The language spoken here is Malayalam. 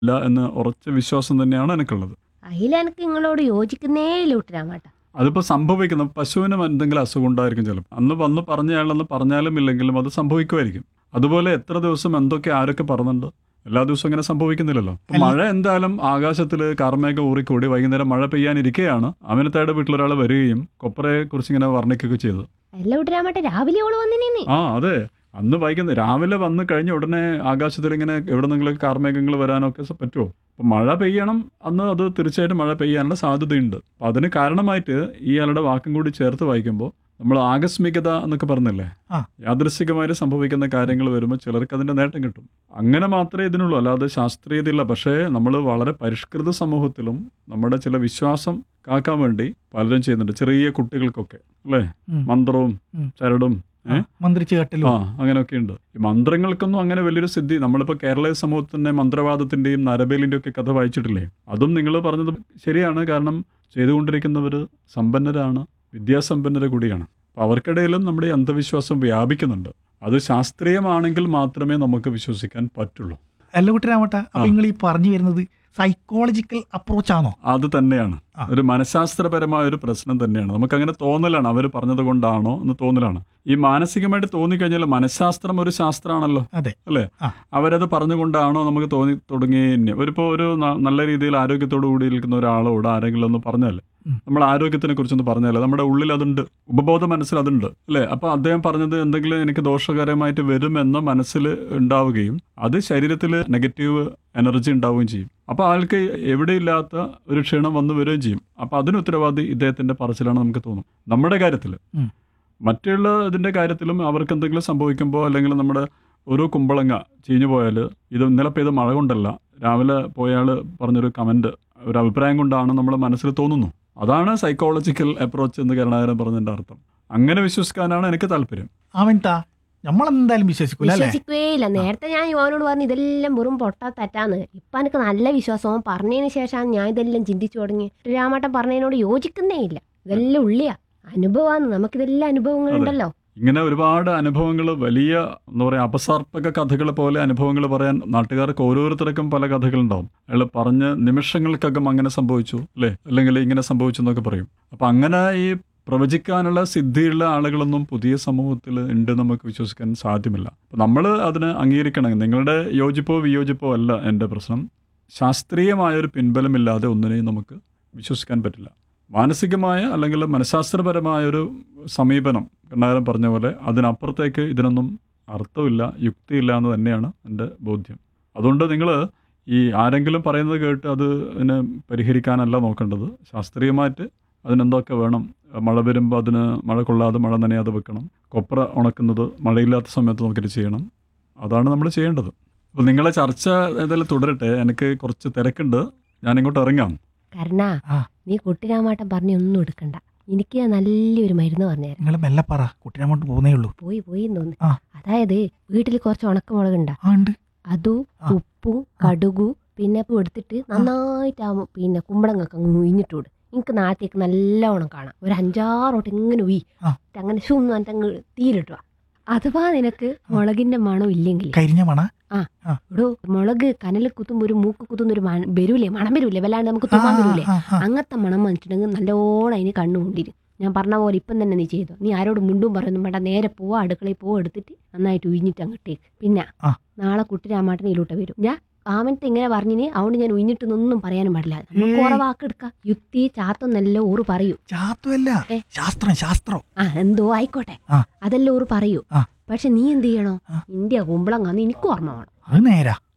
ഇല്ല എന്ന് ഉറച്ച വിശ്വാസം തന്നെയാണ് എനിക്കുള്ളത് അതിലെനക്ക് നിങ്ങളോട് യോജിക്കുന്നേ ഇല്ല കുട്ടിരാമാട്ട അതിപ്പോൾ സംഭവിക്കുന്ന പശുവിന് എന്തെങ്കിലും അസുഖം ഉണ്ടായിരിക്കും ചിലപ്പോൾ അന്ന് വന്ന് പറഞ്ഞയാളെന്ന് പറഞ്ഞാലും ഇല്ലെങ്കിലും അത് സംഭവിക്കുമായിരിക്കും അതുപോലെ എത്ര ദിവസം എന്തൊക്കെ ആരൊക്കെ പറഞ്ഞിട്ടുണ്ട് എല്ലാ ദിവസവും ഇങ്ങനെ സംഭവിക്കുന്നില്ലല്ലോ ഇപ്പൊ അല്ല. മഴ എന്തായാലും ആകാശത്തിൽ കാർമേഘ ഊറിക്കൂടി വൈകുന്നേരം മഴ പെയ്യാനിരിക്കെയാണ് അമിനത്തായുടെ വീട്ടിലൊരാൾ വരികയും കൊപ്പറയെ കുറിച്ച് ഇങ്ങനെ വർണ്ണിക്കുകയൊക്കെ ചെയ്തു അല്ല കുട്ടിരാമാട്ട രാവിലെ ഓള് വന്നിനേന്ന് ആ അതെ അന്ന് വൈകുന്നേരം രാവിലെ വന്ന് കഴിഞ്ഞ ഉടനെ ആകാശത്തിൽ ഇങ്ങനെ എവിടെ നിന്നെങ്കിലും കാർമേഘങ്ങൾ വരാനൊക്കെ സ- പറ്റുമോ അപ്പം മഴ പെയ്യണം അന്ന് അത് തീർച്ചയായിട്ടും മഴ പെയ്യാനുള്ള സാധ്യതയുണ്ട് അപ്പം അതിന് കാരണമായിട്ട് ഈ ആളുടെ വാക്കും കൂടി ചേർത്ത് വായിക്കുമ്പോൾ നമ്മൾ ആകസ്മികത എന്നൊക്കെ പറഞ്ഞില്ലേ ആ. യാദൃശികമായിട്ട് സംഭവിക്കുന്ന കാര്യങ്ങൾ വരുമ്പോൾ ചിലർക്ക് അതിന്റെ നേട്ടം കിട്ടും അങ്ങനെ മാത്രമേ ഇതിനുള്ളൂ അല്ലാതെ ശാസ്ത്രീയതയില്ല പക്ഷേ നമ്മൾ വളരെ പരിഷ്കൃത സമൂഹത്തിലും നമ്മുടെ ചില വിശ്വാസം കാക്കാൻ വേണ്ടി പലരും ചെയ്യുന്നുണ്ട് ചെറിയ കുട്ടികൾക്കൊക്കെ അല്ലേ ഉം. മന്ത്രവും ഉം. ചരടും ഏ? മന്ത്രിച്ച് കെട്ടലും ആ അങ്ങനെയൊക്കെ ഉണ്ട് ഈ മന്ത്രങ്ങൾക്കൊന്നും അങ്ങനെ വലിയൊരു സിദ്ധി നമ്മളിപ്പോൾ കേരളീയ സമൂഹത്തിന്റെ മന്ത്രവാദത്തിന്റെയും നരബേലിന്റെ ഒക്കെ കഥ വായിച്ചിട്ടില്ലേ അതും നിങ്ങൾ പറഞ്ഞത് ശരിയാണ് കാരണം ചെയ്തുകൊണ്ടിരിക്കുന്നവർ സമ്പന്നരാണ് വിദ്യാസമ്പന്നര കൂടിയാണ് അപ്പോൾ അവർക്കിടയിലും നമ്മുടെ ഈ അന്ധവിശ്വാസം വ്യാപിക്കുന്നുണ്ട് അത് ശാസ്ത്രീയമാണെങ്കിൽ മാത്രമേ നമുക്ക് വിശ്വസിക്കാൻ പറ്റുള്ളൂ അല്ല കുട്ടിരാമട്ട അപ്പൊ ആ. നിങ്ങൾ ഈ പറഞ്ഞു വരുന്നത് സൈക്കോളജിക്കൽ അപ്രോച്ച് ആണോ അത് തന്നെയാണ് ആ. ഒരു മനഃശാസ്ത്രപരമായ ഒരു പ്രശ്നം തന്നെയാണ് നമുക്ക് അങ്ങനെ തോന്നലാണ് അവർ പറഞ്ഞത് കൊണ്ടാണോ എന്ന് തോന്നലാണ് ഈ മാനസികമായിട്ട് തോന്നിക്കഴിഞ്ഞാൽ മനഃശാസ്ത്രം ഒരു ശാസ്ത്രമാണല്ലോ അതെ. അല്ലേ ആ. അവരത് പറഞ്ഞുകൊണ്ടാണോ നമുക്ക് തോന്നി തുടങ്ങി ഒരിപ്പോ ഒരു ന- നല്ല രീതിയിൽ ആരോഗ്യത്തോടു കൂടി ഇരിക്കുന്ന ഒരാളോട് ആരെങ്കിലും ഒന്ന് പറഞ്ഞാൽ ഉം. നമ്മൾ ആരോഗ്യത്തിനെ കുറിച്ചൊന്ന് പറഞ്ഞാൽ നമ്മുടെ ഉള്ളിൽ അതുണ്ട് ഉപബോധ മനസ്സിൽ അതുണ്ട് അല്ലേ അപ്പൊ അദ്ദേഹം പറഞ്ഞത് എന്തെങ്കിലും എനിക്ക് ദോഷകരമായിട്ട് വരുമെന്ന മനസ്സിൽ ഉണ്ടാവുകയും അത് ശരീരത്തിൽ നെഗറ്റീവ് എനർജി ഉണ്ടാവുകയും ചെയ്യും അപ്പൊ ആൾക്ക് എവിടെയില്ലാത്ത ഒരു ക്ഷീണം വന്നു വരികയും ചെയ്യും അപ്പൊ അതിന് ഉത്തരവാദി ഇദ്ദേഹത്തിന്റെ പറച്ചിലാണ് നമുക്ക് തോന്നും നമ്മുടെ കാര്യത്തിൽ ഉം. മറ്റുള്ള ഇതിന്റെ കാര്യത്തിലും അവർക്ക് എന്തെങ്കിലും സംഭവിക്കുമ്പോൾ അല്ലെങ്കിൽ നമ്മുടെ ഒരു കുമ്പളങ്ങ ചീഞ്ഞു പോയാൽ ഇത് ഇന്നലെ പെയ്ത മഴ കൊണ്ടല്ല രാവിലെ പോയാൽ പറഞ്ഞൊരു കമന്റ് ഒരു അഭിപ്രായം കൊണ്ടാണ് നമ്മുടെ മനസ്സിൽ തോന്നുന്നു അതാണ് സൈക്കോളജിക്കൽ അപ്രോച്ച് എന്ന് കരുണാകരൻ പറഞ്ഞതിന്റെ അർത്ഥം അങ്ങനെ വിശ്വസിക്കാനാണ് എനിക്ക് താല്പര്യം അവൻതാ നമ്മളെന്തായാലും വിശ്വസിക്കൂല അല്ലേ വിശ്വസിക്കുകേ ഇല്ല നേരത്തെ ഞാൻ യുവാനോട് പറഞ്ഞു ഇതെല്ലാം വെറും പൊട്ടാ തെറ്റാന്ന് ഇപ്പൊ എനിക്ക് നല്ല വിശ്വാസവും പറഞ്ഞതിന് ശേഷമാണ് ഞാൻ ഇതെല്ലാം ചിന്തിച്ചു തുടങ്ങി രാമാട്ടൻ പറഞ്ഞതിനോട് യോജിക്കുന്നേ ഇല്ല ഇതെല്ലാം ഉള്ളിയാ അനുഭവമാണ് നമുക്കിതെല്ലാം അനുഭവങ്ങളുണ്ടല്ലോ ഇങ്ങനെ ഒരുപാട് അനുഭവങ്ങൾ വലിയ എന്താ പറയുക അപസർപ്പക കഥകൾ പോലെ അനുഭവങ്ങൾ പറയാൻ നാട്ടുകാർക്ക് ഓരോരുത്തർക്കും പല കഥകളുണ്ടാവും അയാൾ പറഞ്ഞ് നിമിഷങ്ങൾക്കകം അങ്ങനെ സംഭവിച്ചു അല്ലേ അല്ലെങ്കിൽ ഇങ്ങനെ സംഭവിച്ചു എന്നൊക്കെ പറയും അപ്പം അങ്ങനെ ഈ പ്രവചിക്കാനുള്ള സിദ്ധിയുള്ള ആളുകളൊന്നും പുതിയ സമൂഹത്തിൽ ഉണ്ട് നമുക്ക് വിശ്വസിക്കാൻ സാധ്യമല്ല അപ്പം നമ്മൾ അതിന് അംഗീകരിക്കണം നിങ്ങളുടെ യോജിപ്പോ വിയോജിപ്പോ അല്ല എൻ്റെ പ്രശ്നം ശാസ്ത്രീയമായ ഒരു പിൻബലമില്ലാതെ ഒന്നിനെയും നമുക്ക് വിശ്വസിക്കാൻ പറ്റില്ല മാനസികമായ അല്ലെങ്കിൽ മനഃശാസ്ത്രപരമായ ഒരു സമീപനം കണ്ണാരം പറഞ്ഞ പോലെ അതിനപ്പുറത്തേക്ക് ഇതിനൊന്നും അർത്ഥമില്ല യുക്തിയില്ല എന്ന് തന്നെയാണ് എൻ്റെ ബോധ്യം അതുകൊണ്ട് നിങ്ങൾ ഈ ആരെങ്കിലും പറയുന്നത് കേട്ട് അത് അതിനെ പരിഹരിക്കാനല്ല നോക്കേണ്ടത് ശാസ്ത്രീയമായിട്ട് അതിനെന്തൊക്കെ വേണം മഴ വരുമ്പോൾ അതിന് മഴ കൊള്ളാതെ മഴ നനയാതെ വെക്കണം കൊപ്ര ഉണക്കുന്നത് മഴയില്ലാത്ത സമയത്ത് നോക്കിയിട്ട് ചെയ്യണം അതാണ് നമ്മൾ ചെയ്യേണ്ടത് അപ്പോൾ നിങ്ങളെ ചർച്ച ഏതായാലും തുടരട്ടെ എനിക്ക് കുറച്ച് തിരക്കുണ്ട് ഞാൻ ഇങ്ങോട്ട് ഇറങ്ങാം കരുണ ആ. നീ കുട്ടിരാമാട്ടൻ പറഞ്ഞ ഒന്നും എടുക്കണ്ട എനിക്ക് നല്ലൊരു മരുന്ന് പറഞ്ഞുതരാം നിങ്ങൾ മെല്ലെ പറ കുട്ടിരാമോട്ട് പോകുന്നേ ഉള്ളൂ പോയി പോയി എന്ന് തോന്നുന്നു ആ. അതായത് വീട്ടിൽ കുറച്ച് ഉണക്കമുളകുണ്ടാ ആ ഉണ്ട് അതും ആ. ഉപ്പും കടുകും പിന്നെ ഇപ്പൊ എടുത്തിട്ട് നന്നായിട്ട് ആ പിന്നെ കുമ്പളങ്ങൊക്കെ അങ്ങ് ഉയിഞ്ഞിട്ട് വിടും എനിക്ക് നാളത്തേക്ക് നല്ലവണ്ണം കാണാം ഒരു അഞ്ചാറോട്ട് ഇങ്ങനെ ഉയി ആ. അങ്ങനെ ഷൂ എന്ന് പറഞ്ഞിട്ട് അങ്ങ് തീരിട്ടുക അഥവാ നിനക്ക് മുളകിന്റെ മണം ഇല്ലെങ്കിൽ കരിഞ്ഞ മണ എടോ മുളക് കനൽ കുത്തുമ്പോ ഒരു മൂക്ക് കുത്തുന്ന ഒരു മണം വരൂലേ മണം വരൂലേ വല്ലാണ്ട് നമുക്ക് തുമ്മാൻ വരൂലേ അങ്ങനത്തെ മണം വന്നിട്ടുണ്ടെങ്കിൽ നല്ലോണം അതിന് കണ്ണു കൊണ്ടിരും ഞാൻ പറഞ്ഞ പോലെ ഇപ്പം തന്നെ നീ ചെയ്തോ നീ ആരോട് മുണ്ടും പറയുന്നു വേണ്ട നേരെ പോവാ അടുക്കളയിൽ പോവാ എടുത്തിട്ട് നന്നായിട്ട് ഉയിഞ്ഞിട്ട് അങ്ങോട്ടേക്ക് പിന്നെ ആ. നാളെ കുട്ടിരാമാട്ടൻ ഇതിലോട്ട് വരും ഞാൻ ആമനത്തെ ഇങ്ങനെ പറഞ്ഞിന് അതുകൊണ്ട് ഞാൻ ഉയിഞ്ഞിട്ടൊന്നും പറയാനും പാടില്ല നമുക്ക് ഏയ്. കുറെ വാക്കെടുക്കാം യുക്തി ചാത്തൊന്നെല്ലാം ഊറ് പറയൂ ചാത്തുമല്ല ഏ. ശാസ്ത്രം ശാസ്ത്രം ആ എന്തോ ആയിക്കോട്ടെ ആ. അതെല്ലാം ഊറ് പറയൂ ആ. പക്ഷെ നീ എന്ത് ചെയ്യണോ ആ. ഇന്ത്യ കുമ്പളങ്ങാന്ന് എനിക്ക് ഓർമ്മ വേണം അത് നേരാ